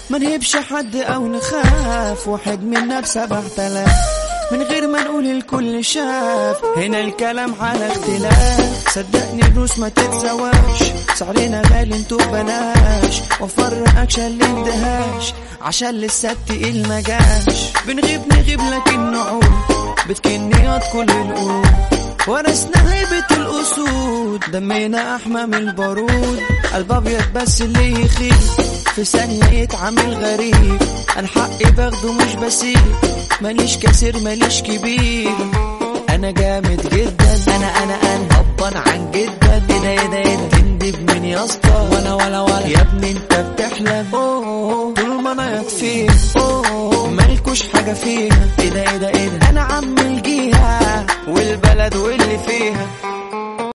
ما نهبش حد او نخاف واحد منا بسبع تلاف من غير ما نقول الكل شاف هنا الكلام على اختلاف صدقني الروس ما تتسواش سعرنا غالي انتو بلاش وفر اكشن اللي اندهاش عشان لسه التقيل ما جاش بنغيب نغيب لكن نعود بتكنيات كل القلوب ورثنا هيبة الأسود دمنا أحمى من البارود قلب أبيض بس اللي يخيب في ثانية يتعامل غريب أنا حقي باخده مش بسيب ماليش كسر ماليش كبير أنا جامد جدا أنا أنا أنا هبان عن جدا إيه ده إيه ده إيه ده تندب من يا اسطى ولا ولا ولا يا ابني أنت بتحلم أوه طول ما أنا يطفيه أوه مالكوش حاجة فيها إيه ده إيه ده إيه ده أنا عم الجيهة والبلد واللي فيها